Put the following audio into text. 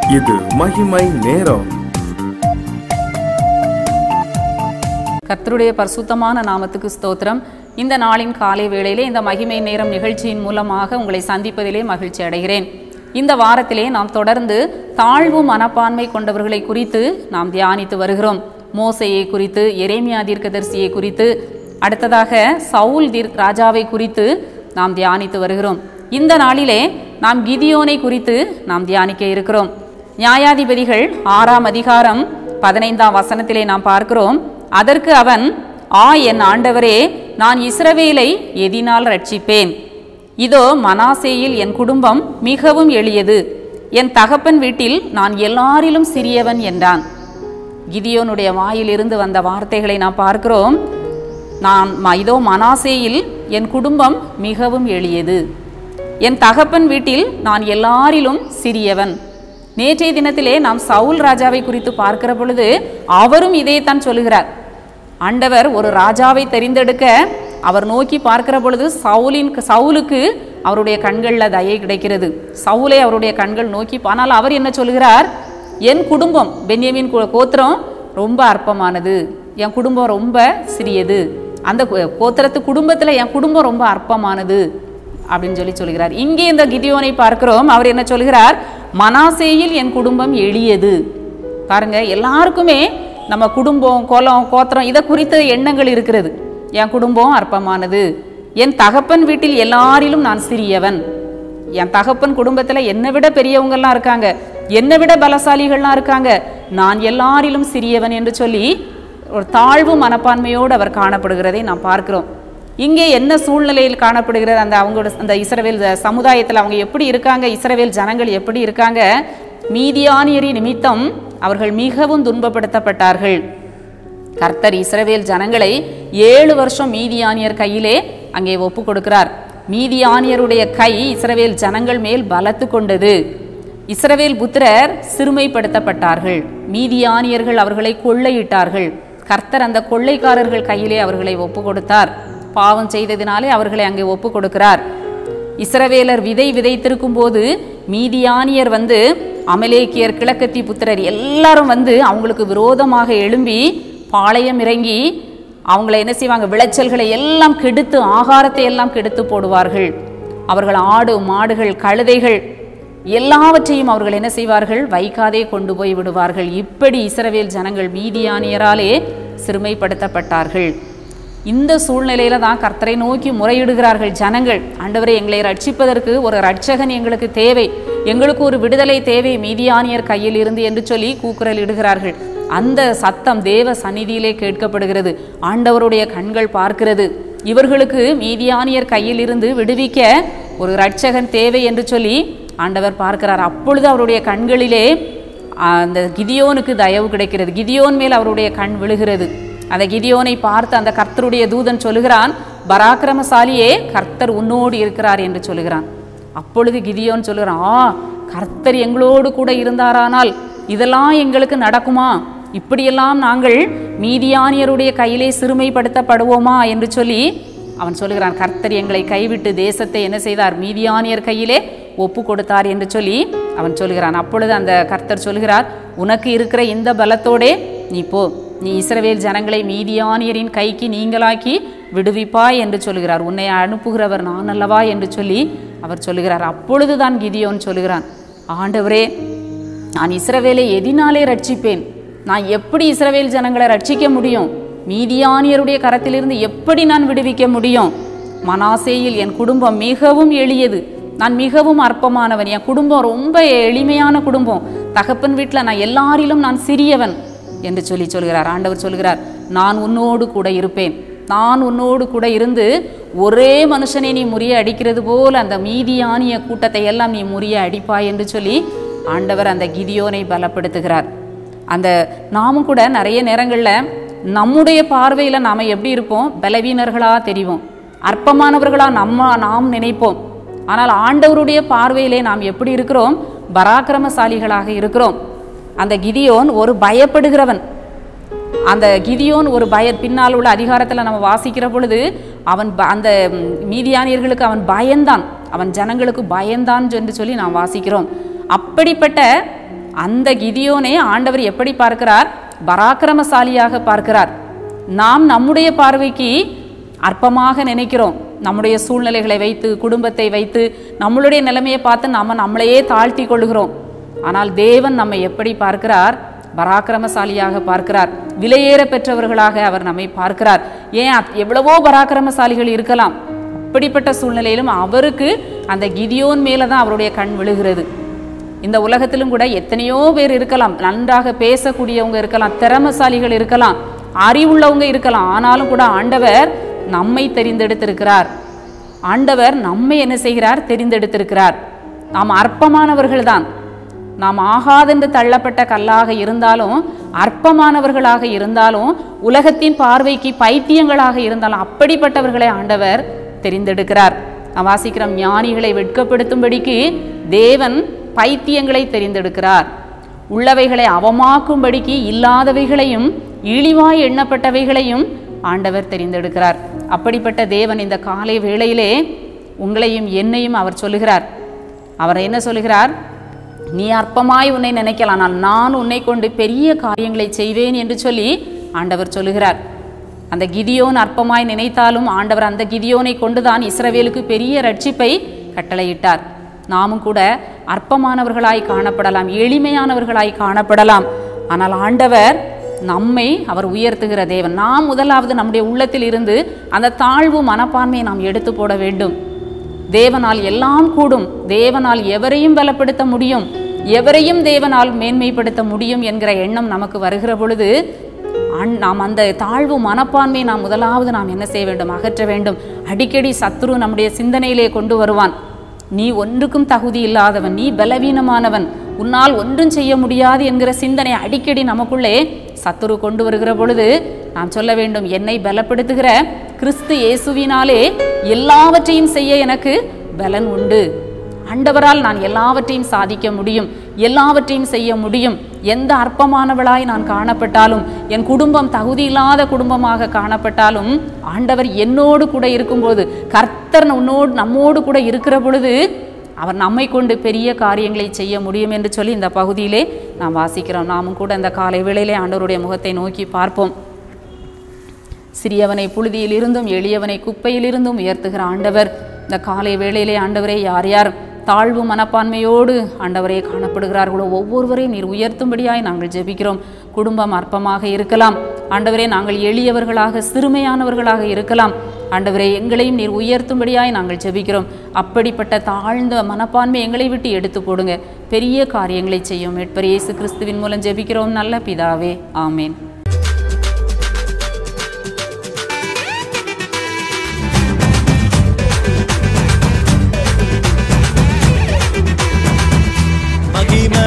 இது மகிமை நேரம் கர்த்தருடைய பரிசுத்தமான நாமத்துக்கு ஸ்தோத்திரம் இந்த நாளின் காலை வேளையிலே இந்த மகிமை நேரம் நிகழ்ச்சியின் மூலமாக உங்களை சந்திப்பதிலே மகிழ்ச்சி அடைகிறேன் இந்த வாரத்திலே நாம் தொடர்ந்து தாழ்வு மனப்பான்மை கொண்டவர்களை குறித்து நாம் தியானித்து வருகிறோம் மோசையை குறித்து எரேமியா தீர்க்கதரிசியை குறித்து அடுத்ததாக சவுல் தீர்க் ராஜாவை குறித்து நாம் தியானித்து வருகிறோம் இந்த நாளிலே நாம் கிதியோனை குறித்து நாம் தியானிக்க இருக்கிறோம் நியாயாதிபதிகள் ஆறாம் அதிகாரம் பதினைந்தாம் வசனத்திலே நாம் பார்க்கிறோம் அதற்கு அவன் ஆ என் ஆண்டவரே நான் இஸ்ரவேலை எதினால் ரட்சிப்பேன் இதோ மனாசேயில் என் குடும்பம் மிகவும் எளியது என் தகப்பன் வீட்டில் நான் எல்லாரிலும் சிறியவன் என்றான் கிதியோனுடைய வாயிலிருந்து வந்த வார்த்தைகளை நாம் பார்க்கிறோம் நான் ம- இதோ மனாசேயில் என் குடும்பம் மிகவும் எளியது என் தகப்பன் வீட்டில் நான் எல்லாரிலும் சிறியவன் நேற்றைய தினத்திலே நாம் சவுல் ராஜாவை குறித்து பார்க்கிற பொழுது அவரும் இதைத்தான் சொல்லுகிறார் ஆண்டவர் ஒரு ராஜாவை தெரிந்தெடுக்க அவர் நோக்கி பார்க்கிற பொழுது சவுலின் சவுலுக்கு அவருடைய கண்களில் தயை கிடைக்கிறது சவுலை அவருடைய கண்கள் நோக்கி ஆனால் அவர் என்ன சொல்கிறார் என் குடும்பம் பென்யமின் கு- கோத்திரம் ரொம்ப அற்பமானது என் குடும்பம் ரொம்ப சிறியது அந்த கு- கோத்திரத்து குடும்பத்தில் என் குடும்பம் ரொம்ப அற்பமானது அப்படின்னு சொல்லி சொல்கிறார் இங்கே இந்த கிதியோனை பார்க்கிறோம் அவர் என்ன சொல்கிறார் மனாசேயில் என் குடும்பம் எளியது பாருங்க எல்லாருக்குமே நம்ம குடும்பம் குலம் கோத்திரம் இதை குறித்த எண்ணங்கள் இருக்கிறது என் குடும்பம் அற்பமானது என் தகப்பன் வீட்டில் எல்லாரிலும் நான் சிறியவன் என் தகப்பன் குடும்பத்துல என்னை விட பெரியவங்கெல்லாம் இருக்காங்க என்னை விட பலசாலிகள்லாம் இருக்காங்க நான் எல்லாரிலும் சிறியவன் என்று சொல்லி ஒரு தாழ்வு மனப்பான்மையோடு அவர் காணப்படுகிறதை நாம் பார்க்கிறோம் இங்கே என்ன சூழ்நிலையில் காணப்படுகிறது அந்த அவங்களோட அந்த இஸ்ரவேல் சமுதாயத்தில் அவங்க எப்படி இருக்காங்க இஸ்ரவேல் ஜனங்கள் எப்படி இருக்காங்க மீதியானியரி நிமித்தம் அவர்கள் மிகவும் துன்பப்படுத்தப்பட்டார்கள் கர்த்தர் இஸ்ரவேல் ஜனங்களை ஏழு வருஷம் மீதியானியர் கையிலே அங்கே ஒப்பு கொடுக்கிறார் மீதியானியருடைய கை இஸ்ரவேல் ஜனங்கள் மேல் பலத்து கொண்டது இஸ்ரவேல் புத்திரர் சிறுமைப்படுத்தப்பட்டார்கள் மீதியானியர்கள் அவர்களை கொள்ளையிட்டார்கள் கர்த்தர் அந்த கொள்ளைக்காரர்கள் கையிலே அவர்களை ஒப்பு கொடுத்தார் பாவம் செய்ததினாலே அவர்களை அங்கே ஒப்பு கொடுக்கிறார் இஸ்ரவேலர் விதை விதைத்திருக்கும் போது மீதியானியர் வந்து அமலேக்கியர் கிழக்கத்தி புத்திரர் எல்லாரும் வந்து அவங்களுக்கு விரோதமாக எழும்பி பாளையம் இறங்கி அவங்கள என்ன செய்வாங்க விளைச்சல்களை எல்லாம் கெடுத்து ஆகாரத்தை எல்லாம் கெடுத்து போடுவார்கள் அவர்கள் ஆடு மாடுகள் கழுதைகள் எல்லாவற்றையும் அவர்கள் என்ன செய்வார்கள் வைக்காதே கொண்டு போய் விடுவார்கள் இப்படி இஸ்ரவேல் ஜனங்கள் மீதியானியராலே சிறுமைப்படுத்தப்பட்டார்கள் இந்த சூழ்நிலையில தான் கர்த்தரை நோக்கி முறையிடுகிறார்கள் ஜனங்கள் ஆண்டவரே எங்களை ரட்சிப்பதற்கு ஒரு ரட்சகன் எங்களுக்கு தேவை எங்களுக்கு ஒரு விடுதலை தேவை மீதியானியர் கையில் இருந்து என்று சொல்லி கூக்குரல் இடுகிறார்கள் அந்த சத்தம் தேவ சந்நிதியிலே கேட்கப்படுகிறது ஆண்டவருடைய கண்கள் பார்க்கிறது இவர்களுக்கு மீதியானியர் கையில் இருந்து விடுவிக்க ஒரு ரட்சகன் தேவை என்று சொல்லி ஆண்டவர் பார்க்கிறார் அப்பொழுது அவருடைய கண்களிலே அந்த கிதியோனுக்கு தயவு கிடைக்கிறது கிதியோன் மேல் அவருடைய கண் விழுகிறது அந்த கிதியோனை பார்த்து அந்த கர்த்தருடைய தூதன் சொல்லுகிறான் பராக்கிரமசாலியே கர்த்தர் உன்னோடு இருக்கிறார் என்று சொல்லுகிறான் அப்பொழுது கிதியோன் சொல்லுகிறான் ஆ கர்த்தர் எங்களோடு கூட இருந்தாரானால் இதெல்லாம் எங்களுக்கு நடக்குமா இப்படியெல்லாம் நாங்கள் மீதியானியருடைய கையிலே சிறுமைப்படுத்தப்படுவோமா என்று சொல்லி அவன் சொல்லுகிறான் கர்த்தர் எங்களை கைவிட்டு தேசத்தை என்ன செய்தார் மீதியானியர் கையிலே ஒப்பு கொடுத்தார் என்று சொல்லி அவன் சொல்லுகிறான் அப்பொழுது அந்த கர்த்தர் சொல்லுகிறார் உனக்கு இருக்கிற இந்த பலத்தோடே நீ போ நீ இஸ்ரவேல் ஜனங்களை மீதியானியரின் கைக்கு நீங்களாக்கி விடுவிப்பாய் என்று சொல்லுகிறார் உன்னை அனுப்புகிறவர் நான் அல்லவா என்று சொல்லி அவர் சொல்லுகிறார் அப்பொழுதுதான் கிதியோன் சொல்லுகிறான் ஆண்டவரே நான் இஸ்ரவேலை எதினாலே ரட்சிப்பேன் நான் எப்படி இஸ்ரவேல் ஜனங்களை ரட்சிக்க முடியும் மீதியானியருடைய கரத்திலிருந்து எப்படி நான் விடுவிக்க முடியும் மனாசேயில் என் குடும்பம் மிகவும் எளியது நான் மிகவும் அற்பமானவன் என் குடும்பம் ரொம்ப எளிமையான குடும்பம் தகப்பன் வீட்டில் நான் எல்லாரிலும் நான் சிறியவன் என்று சொல்லி சொல்கிறார் ஆண்டவர் சொல்கிறார் நான் உன்னோடு கூட இருப்பேன் நான் உன்னோடு கூட இருந்து ஒரே மனுஷனை நீ முறிய அடிக்கிறது போல் அந்த மீதியானிய கூட்டத்தை எல்லாம் நீ முறிய அடிப்பாய் என்று சொல்லி ஆண்டவர் அந்த கிதியோனை பலப்படுத்துகிறார் அந்த நாமும் கூட நிறைய நேரங்களில் நம்முடைய பார்வையில் நாம் எப்படி இருப்போம் பலவீனர்களாக தெரிவோம் அற்பமானவர்களாக நம்ம நாம் நினைப்போம் ஆனால் ஆண்டவருடைய பார்வையிலே நாம் எப்படி இருக்கிறோம் பராக்கிரமசாலிகளாக இருக்கிறோம் அந்த கிதியோன் ஒரு பயப்படுகிறவன் அந்த கிதியோன் ஒரு பய பின்னால் உள்ள அதிகாரத்தில் நம்ம வாசிக்கிற பொழுது அவன் ப- அந்த ம், மீதியானியர்களுக்கு அவன் பயந்தான் அவன் ஜனங்களுக்கு பயந்தான் என்று சொல்லி நாம் வாசிக்கிறோம் அப்படிப்பட்ட அந்த கிதியோனை ஆண்டவர் எப்படி பார்க்கிறார் பராக்கிரமசாலியாக பார்க்கிறார் நாம் நம்முடைய பார்வைக்கு அற்பமாக நினைக்கிறோம் நம்முடைய சூழ்நிலைகளை வைத்து குடும்பத்தை வைத்து நம்மளுடைய நிலைமையை பார்த்து நாம் நம்மளையே தாழ்த்தி கொள்கிறோம் ஆனால் தேவன் நம்மை எப்படி பார்க்கிறார் பராக்கிரமசாலியாக பார்க்கிறார் விலையேற பெற்றவர்களாக அவர் நம்மை பார்க்கிறார் ஏன் அத்- எவ்வளவோ பராக்கிரமசாலிகள் இருக்கலாம் அப்படிப்பட்ட சூழ்நிலையிலும் அவருக்கு அந்த கிதியோன் மேலே தான் அவருடைய கண் விழுகிறது இந்த உலகத்திலும் கூட எத்தனையோ பேர் இருக்கலாம் நன்றாக பேசக்கூடியவங்க இருக்கலாம் திறமசாலிகள் இருக்கலாம் அறிவுள்ளவங்க இருக்கலாம் ஆனாலும் கூட ஆண்டவர் நம்மை தெரிந்தெடுத்திருக்கிறார் ஆண்டவர் நம்மை என்ன செய்கிறார் தெரிந்தெடுத்திருக்கிறார் நாம் அற்பமானவர்கள் தான் நாம் ஆகாதென்று தள்ளப்பட்ட கல்லாக இருந்தாலும் அற்பமானவர்களாக இருந்தாலும் உலகத்தின் பார்வைக்கு பைத்தியங்களாக இருந்தாலும் அப்படிப்பட்டவர்களை ஆண்டவர் தெரிந்தெடுக்கிறார் நாம் வாசிக்கிறோம் ஞானிகளை வெட்கப்படுத்தும்படிக்கு தேவன் பைத்தியங்களை தெரிந்தெடுக்கிறார் உள்ளவைகளை அவமாக்கும்படிக்கு இல்லாதவைகளையும் இழிவாய் எண்ணப்பட்டவைகளையும் ஆண்டவர் தெரிந்தெடுக்கிறார் அப்படிப்பட்ட தேவன் இந்த காலை வேளையிலே உங்களையும் என்னையும் அவர் சொல்லுகிறார் அவர் என்ன சொல்லுகிறார் நீ அற்பமாய் உன்னை நினைக்கலாம் ஆனால் நான் உன்னை கொண்டு பெரிய காரியங்களை செய்வேன் என்று சொல்லி ஆண்டவர் சொல்லுகிறார் அந்த கிதியோன் அற்பமாய் நினைத்தாலும் ஆண்டவர் அந்த கிதியோனை கொண்டுதான் இஸ்ரவேலுக்கு பெரிய ரட்சிப்பை கட்டளையிட்டார் நாமும் கூட அற்பமானவர்களாய் காணப்படலாம் எளிமையானவர்களாய் காணப்படலாம் ஆனால் ஆண்டவர் நம்மை அவர் உயர்த்துகிற தேவன் நாம் முதலாவது நம்முடைய உள்ளத்தில் இருந்து அந்த தாழ்வு மனப்பான்மையை நாம் எடுத்து போட வேண்டும் தேவனால் எல்லாம் கூடும் தேவனால் எவரையும் பலப்படுத்த முடியும் எவரையும் தேவனால் மேன்மைப்படுத்த முடியும் என்கிற எண்ணம் நமக்கு வருகிற பொழுது அன்- நாம் அந்த தாழ்வு மனப்பான்மையை நாம் முதலாவது நாம் என்ன செய்ய வேண்டும் அகற்ற வேண்டும் அடிக்கடி சத்துரு நம்முடைய சிந்தனையிலே கொண்டு வருவான் நீ ஒன்றுக்கும் தகுதி இல்லாதவன் நீ பலவீனமானவன் உன்னால் ஒன்றும் செய்ய முடியாது என்கிற சிந்தனை அடிக்கடி நமக்குள்ளே சத்துரு கொண்டு வருகிற பொழுது நாம் சொல்ல வேண்டும் என்னை பலப்படுத்துகிற கிறிஸ்து இயேசுவினாலே எல்லாவற்றையும் செய்ய எனக்கு பலன் உண்டு ஆண்டவரால் நான் எல்லாவற்றையும் சாதிக்க முடியும் எல்லாவற்றையும் செய்ய முடியும் எந்த அற்பமானவளாய் நான் காணப்பட்டாலும் என் குடும்பம் தகுதி இல்லாத குடும்பமாக காணப்பட்டாலும் ஆண்டவர் என்னோடு கூட இருக்கும்போது கர்த்தர் உன்னோடு நம்மோடு கூட இருக்கிற பொழுது அவர் நம்மை கொண்டு பெரிய காரியங்களை செய்ய முடியும் என்று சொல்லி இந்த பகுதியிலே நாம் வாசிக்கிறோம் நாமும் கூட இந்த காலை வேளையிலே ஆண்டவருடைய முகத்தை நோக்கி பார்ப்போம் சிறியவனை புழுதியிலிருந்தும் எளியவனை குப்பையிலிருந்தும் உயர்த்துகிற ஆண்டவர் இந்த காலை வேளையிலே ஆண்டவரே யார் யார் தாழ்வு மனப்பான்மையோடு ஆண்டவரே காணப்படுகிறார்களோ ஒவ்வொருவரையும் நீர் உயர்த்தும்படியாய் நாங்கள் ஜெபிக்கிறோம் குடும்பம் அற்பமாக இருக்கலாம் ஆண்டவரே நாங்கள் எளியவர்களாக சிறுமையானவர்களாக இருக்கலாம் ஆண்டவரே எங்களையும் நீர் உயர்த்தும்படியாய் நாங்கள் ஜெபிக்கிறோம் அப்படிப்பட்ட தாழ்ந்த மனப்பான்மை எங்களை விட்டு எடுத்து போடுங்க பெரிய காரியங்களை செய்யும் மீட்பர் இயேசு கிறிஸ்துவின் மூலம் ஜெபிக்கிறோம் நல்ல பிதாவே ஆமேன் மகிமை